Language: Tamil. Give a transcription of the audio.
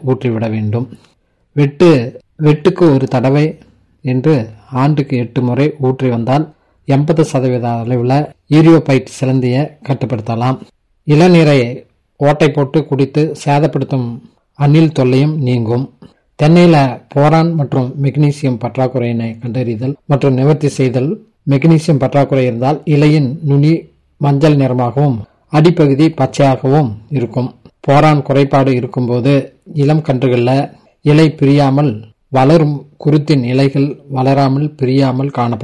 ஊற்றிவிட வேண்டும் வெட்டு வெட்டுக்கு ஒரு தடவை என்று ஆண்டுக்கு எட்டு முறை ஊற்றி வந்தால் எண்பது சதவீத அளவில் ஈரியோபைட் சிலந்தியை கட்டுப்படுத்தலாம் இளநீரை ஓட்டை போட்டு குடித்து சேதப்படுத்தும் அணில் தொல்லையும் நீங்கும் தென்னையில போரான் மற்றும் மெக்னீசியம் பற்றாக்குறையினை கண்டறிதல் மற்றும் நிவர்த்தி செய்தல் மெக்னீசியம் பற்றாக்குறை இருந்தால் இலையின் நுனி மஞ்சள் நிறமாகவும் அடிப்பகுதி பச்சையாகவும் இருக்கும் போரான் குறைபாடு இருக்கும்போது இளம் கன்றுகளில் இலை பிரியாமல் வளரும் குருத்தின் இலைகள் வளராமல் பிரியாமல் காணப்படும்